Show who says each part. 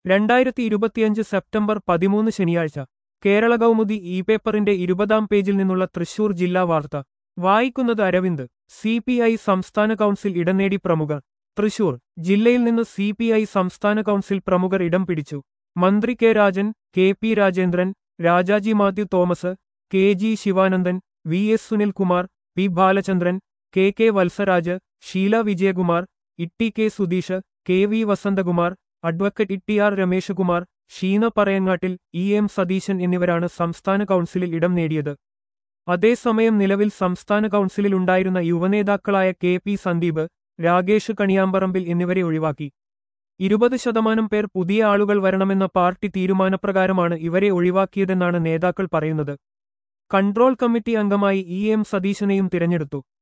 Speaker 1: രണ്ടായിരത്തി ഇരുപത്തിയഞ്ച് സെപ്റ്റംബർ പതിമൂന്ന് ശനിയാഴ്ച കേരള കൗമുദി ഇ പേപ്പറിന്റെ ഇരുപതാം പേജിൽ നിന്നുള്ള തൃശൂർ ജില്ലാ വാർത്ത വായിക്കുന്നത് അരവിന്ദ് സി പി ഐ സംസ്ഥാന കൗൺസിൽ ഇടം നേടി പ്രമുഖർ തൃശൂർ ജില്ലയിൽ നിന്ന് സി പി ഐ സംസ്ഥാന കൗൺസിൽ പ്രമുഖർ ഇടം പിടിച്ചു മന്ത്രി K Rajan K P Rajendran Rajaji Mathew Thomas K G Sivanandan V S Sunilkumar P Balachandran K K Valsaraj Sheela Vijayakumar Itty K Sudheesh K V Vasanthakumar advocate Itty R Rameshkumar Sheena Parayangattil E M Satheesan എന്നിവരാണ് സംസ്ഥാന കൗൺസിലിൽ ഇടം നേടിയത് അതേസമയം നിലവിൽ സംസ്ഥാന കൗൺസിലിൽ ഉണ്ടായിരുന്ന യുവനേതാക്കളായ കെ പി സന്ദീപ് രാകേഷ് കണിയാമ്പറമ്പിൽ എന്നിവരെ ഒഴിവാക്കി ഇരുപത് ശതമാനം പേർ പുതിയ ആളുകൾ വരണമെന്ന പാർട്ടി തീരുമാനപ്രകാരമാണ് ഇവരെ ഒഴിവാക്കിയതെന്നാണ് നേതാക്കൾ പറയുന്നത് കൺട്രോൾ കമ്മിറ്റി അംഗമായി ഇ എം സതീശനെയും തിരഞ്ഞെടുത്തു